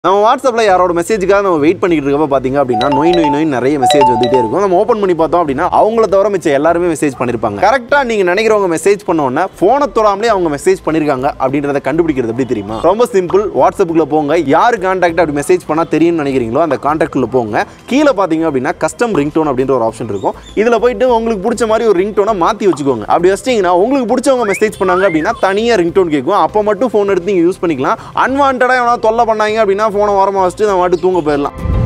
நம்ம வாட்ஸ்அப்பில் யாரோட மெசேஜுக்காக நம்ம வெயிட் பண்ணிட்டு இருக்கப்ப பார்த்தீங்க அப்படின்னா நொய் நொய் நொய் நிறைய மெசேஜ் வந்துட்டே இருக்கும் நம்ம ஓப்பன் பண்ணி பார்த்தோம் அப்படின்னா அவங்கள தவிர மிச்சம் எல்லாருமே மெசேஜ் பண்ணியிருப்பாங்க கரெக்டாக நீங்கள் நினைக்கிறவங்க மெசேஜ் பண்ண உடனே ஃபோனை தொடாமலே அவங்க மெசேஜ் பண்ணியிருக்காங்க அப்படின்றத கண்டுபிடிக்கிறது எப்படி தெரியுமா ரொம்ப சிம்பிள் வாட்ஸ்அப்புக்குள்ள போங்க யார் கான்டாக்ட் அப்படி மெசேஜ் பண்ணால் தெரியும்னு நினைக்கிறீங்களோ அந்த கான்டாக்ட்குள்ள போங்க கீழே பார்த்தீங்க அப்படின்னா கஸ்டம் ரிங்டோன் அப்படின்ற ஒரு ஆப்ஷன் இருக்கும் இதில் போயிட்டு உங்களுக்கு பிடிச்ச மாதிரி ஒரு ரிங்டோனை மாற்றி வச்சுக்கோங்க அப்படி வச்சிட்டிங்கன்னா உங்களுக்கு பிடிச்சவங்க மெசேஜ் பண்ணாங்க அப்படின்னா தனியாக ரிங்டோன் கேட்கும் அப்போ மட்டும் ஃபோன் எடுத்து நீங்கள் யூஸ் பண்ணிக்கலாம் அன்வான்டாக எவனா தொல்லை பண்ணாங்க அப்படின்னா ஃபோனை ஓரமாக வச்சுட்டு நம்ம மாட்டு தூங்க போயிடலாம்